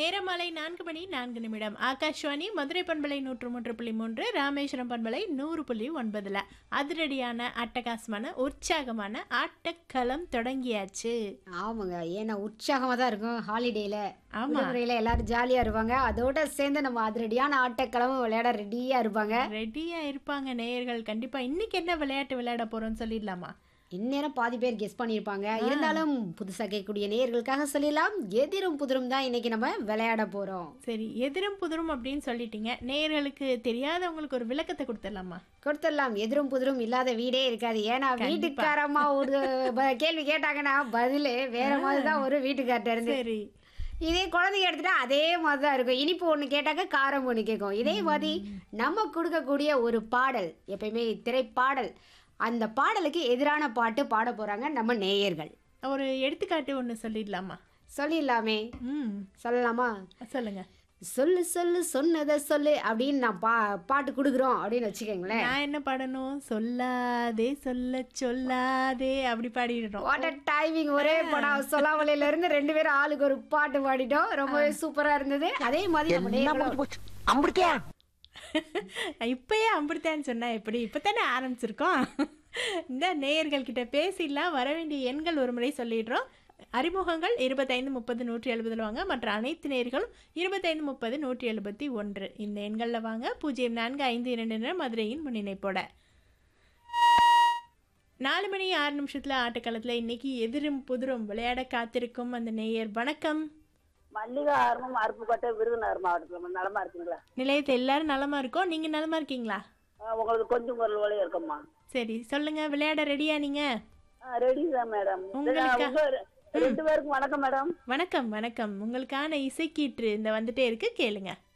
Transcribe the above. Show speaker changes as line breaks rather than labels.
நேரம் மாலை நான்கு மணி நான்கு நிமிடம் ஆகாஷ்வாணி மதுரை பண்பலை நூற்று மூன்று புள்ளி மூன்று ராமேஸ்வரம் பண்பலை நூறு புள்ளி ஒன்பதுல அதிரடியான அட்டகாசமான உற்சாகமான ஆட்டக்களம் தொடங்கியாச்சு
ஆமாங்க ஏன்னா உற்சாகமாக தான் இருக்கும் ஹாலிடேல
ஆமா
விடுமுறையில் எல்லாரும் ஜாலியாக இருப்பாங்க அதோட சேர்ந்து நம்ம அதிரடியான ஆட்டக்கிழமை விளையாட ரெடியாக இருப்பாங்க
ரெடியா இருப்பாங்க நேயர்கள் கண்டிப்பா இன்னைக்கு என்ன விளையாட்டு விளையாட போறோம்னு சொல்லிடலாமா
இந்நேரம் பாதி பேர் கெஸ் பண்ணியிருப்பாங்க இருந்தாலும் புதுசாக கேட்கக்கூடிய நேயர்களுக்காக சொல்லிடலாம் எதிரும் புதிரும் தான் இன்னைக்கு நம்ம விளையாட போகிறோம்
சரி எதிரும் புதிரும் அப்படின்னு சொல்லிட்டீங்க நேயர்களுக்கு தெரியாதவங்களுக்கு ஒரு விளக்கத்தை கொடுத்துடலாமா
கொடுத்துடலாம் எதிரும் புதிரும் இல்லாத வீடே இருக்காது ஏன்னா வீட்டுக்காரம்மா ஒரு ப- கேள்வி கேட்டாங்கன்னா பதில் வேற மாதிரி தான் ஒரு வீட்டுக்கார்ட்ட இருந்து
சரி
இதே குழந்தைங்க எடுத்துட்டா அதே மாதிரி தான் இருக்கும் இனிப்பு ஒன்று கேட்டாக்க காரம் ஒன்று கேட்கும் இதே மாதிரி நம்ம கொடுக்கக்கூடிய ஒரு பாடல் எப்பயுமே திரைப்பாடல் அந்த பாடலுக்கு எதிரான பாட்டு பாட போறாங்க நம்ம நேயர்கள்
ஒரு எடுத்துக்காட்டு ஒன்று சொல்லிடலாமா
சொல்லிடலாமே
ம்
சொல்லலாமா
சொல்லுங்க
சொல்லு சொல்லு சொன்னதை சொல்லு அப்படின்னு நான் பா பாட்டு கொடுக்குறோம் அப்படின்னு வச்சுக்கோங்களேன்
நான் என்ன பாடணும் சொல்லாதே சொல்ல சொல்லாதே அப்படி பாடிடுறோம்
வாட்டர் டைமிங் ஒரே படம் சொல்லாமலையில இருந்து ரெண்டு பேரும் ஆளுக்கு ஒரு பாட்டு பாடிட்டோம் ரொம்பவே சூப்பரா இருந்தது அதே மாதிரி நம்ம நேயர்களும்
இப்பயே அம்பிடுத்தான்னு சொன்னா எப்படி இப்பதானே ஆரம்பிச்சிருக்கோம் இந்த நேயர்கள் கிட்ட பேசிடலாம் வர வேண்டிய எண்கள் ஒரு முறை சொல்லிடுறோம் அறிமுகங்கள் இருபத்தைந்து முப்பது நூற்றி எழுபதில் வாங்க மற்ற அனைத்து நேர்களும் இருபத்தைந்து முப்பது நூற்றி எழுபத்தி ஒன்று இந்த எண்களில் வாங்க பூஜ்ஜியம் நான்கு ஐந்து இரண்டு என்ற மதுரையின் முன்னிணைப்போட நாலு மணி ஆறு நிமிஷத்தில் ஆட்டக்களத்தில் இன்னைக்கு எதிரும் புதிரும் விளையாட காத்திருக்கும் அந்த நேயர் வணக்கம்
மல்லிகா ஆர்வம் அருப்புக்கோட்டை விருதுநகர் மாவட்டத்தில் நலமா இருக்குங்களா
நிலையத்தை எல்லாரும் நலமா இருக்கோம் நீங்கள் நலமா இருக்கீங்களா
ஆ, உங்களுக்கு கொஞ்சம் குரல் ஒளி இருக்கம்மா
சரி சொல்லுங்க விளையாட ரெடியா நீங்க
ரெடி தான் மேடம்
உங்களுக்கா?
உங்க ரெ- ரெண்டு பேருக்கும் வணக்கம் மேடம்
வணக்கம் வணக்கம் உங்களுக்கான இசைக்கீற்று இந்த வந்துட்டே இருக்கு கேளுங்க